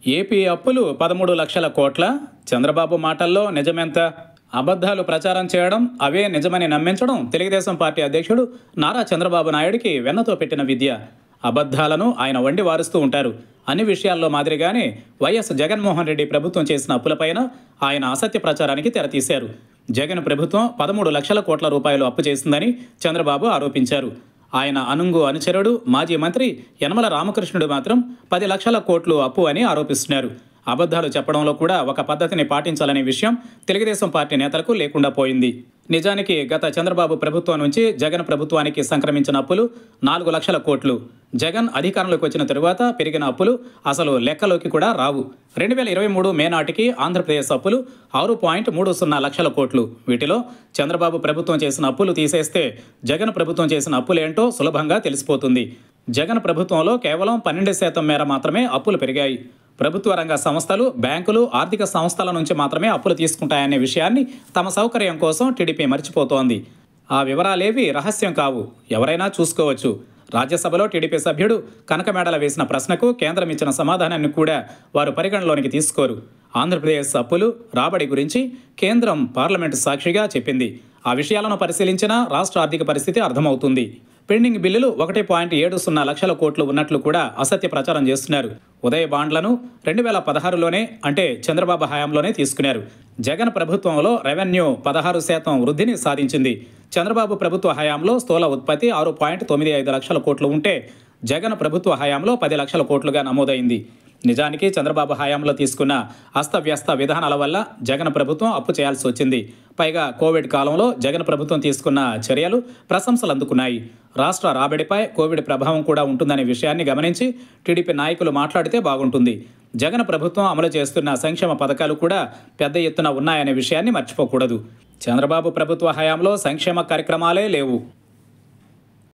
AP అప్పులు పదమూడు లక్షల కోట్ల చంద్రబాబు మాటల్లో నిజమెంత అబద్ధాలు ప్రచారం చేయడం అవే నిజమని నమ్మించడం తెలుగుదేశం పార్టీ అధ్యక్షుడు నారా చంద్రబాబు నాయుడికి వెన్నతో పెట్టిన విద్య అబద్ధాలను ఆయన వండి వారుస్తూ ఉంటారు అన్ని విషయాల్లో మాదిరిగానే వైఎస్ జగన్మోహన్ రెడ్డి ప్రభుత్వం చేసిన అప్పులపైన ఆయన అసత్య ప్రచారానికి తెరతీశారు జగన్ ప్రభుత్వం పదమూడు లక్షల కోట్ల రూపాయలు అప్పు చేసిందని చంద్రబాబు ఆరోపించారు ఆయన అనుంగు అనుచరుడు మాజీ మంత్రి యనమల రామకృష్ణుడు మాత్రం పది లక్షల కోట్లు అప్పు అని ఆరోపిస్తున్నారు అబద్ధాలు చెప్పడంలో కూడా ఒక పద్ధతిని పాటించాలనే విషయం తెలుగుదేశం పార్టీ నేతలకు లేకుండా పోయింది నిజానికి గత చంద్రబాబు ప్రభుత్వం నుంచి జగన్ ప్రభుత్వానికి సంక్రమించిన అప్పులు నాలుగు లక్షల కోట్లు జగన్ అధికారంలోకి వచ్చిన తరువాత పెరిగిన అప్పులు అసలు లెక్కలోకి కూడా రావు రెండు వేల ఇరవై మూడు మే నాటికి ఆంధ్రప్రదేశ్ అప్పులు ఆరు పాయింట్ మూడు సున్నా లక్షల కోట్లు వీటిలో చంద్రబాబు ప్రభుత్వం చేసిన అప్పులు తీసేస్తే జగన్ ప్రభుత్వం చేసిన అప్పులేంటో సులభంగా తెలిసిపోతుంది జగన్ ప్రభుత్వంలో కేవలం పన్నెండు శాతం మేర మాత్రమే అప్పులు పెరిగాయి ప్రభుత్వ రంగ సంస్థలు బ్యాంకులు ఆర్థిక సంస్థల నుంచి మాత్రమే అప్పులు తీసుకుంటాయనే విషయాన్ని తమ సౌకర్యం కోసం టీడీపీ మర్చిపోతోంది ఆ వివరాలేవి రహస్యం కావు ఎవరైనా చూసుకోవచ్చు రాజ్యసభలో టీడీపీ సభ్యుడు కనకమేడల వేసిన ప్రశ్నకు కేంద్రం ఇచ్చిన సమాధానాన్ని కూడా వారు పరిగణలోనికి తీసుకోరు ఆంధ్రప్రదేశ్ అప్పులు రాబడి గురించి కేంద్రం పార్లమెంటు సాక్షిగా చెప్పింది ఆ విషయాలను పరిశీలించినా రాష్ట్ర ఆర్థిక పరిస్థితి అర్థమవుతుంది పెండింగ్ బిల్లులు ఒకటి పాయింట్ ఏడు సున్నా లక్షల కోట్లు ఉన్నట్లు కూడా అసత్య ప్రచారం చేస్తున్నారు ఉదయ బాండ్లను రెండు వేల పదహారులోనే అంటే చంద్రబాబు హయాంలోనే తీసుకున్నారు జగన్ ప్రభుత్వంలో రెవెన్యూ పదహారు శాతం వృద్ధిని సాధించింది చంద్రబాబు ప్రభుత్వ హయాంలో స్థూల ఉత్పత్తి ఆరు పాయింట్ తొమ్మిది ఐదు లక్షల కోట్లు ఉంటే జగన్ ప్రభుత్వ హయాంలో పది లక్షల కోట్లుగా నమోదైంది నిజానికి చంద్రబాబు హయాంలో తీసుకున్న అస్తవ్యస్త విధానాల వల్ల జగన్ ప్రభుత్వం అప్పు చేయాల్సి వచ్చింది పైగా కోవిడ్ కాలంలో జగన్ ప్రభుత్వం తీసుకున్న చర్యలు ప్రశంసలు అందుకున్నాయి రాష్ట్ర రాబడిపై కోవిడ్ ప్రభావం కూడా ఉంటుందనే విషయాన్ని గమనించి టీడీపీ నాయకులు మాట్లాడితే బాగుంటుంది జగన్ ప్రభుత్వం అమలు చేస్తున్న సంక్షేమ పథకాలు కూడా పెద్ద ఎత్తున ఉన్నాయనే విషయాన్ని మర్చిపోకూడదు చంద్రబాబు ప్రభుత్వ హయాంలో సంక్షేమ కార్యక్రమాలే లేవు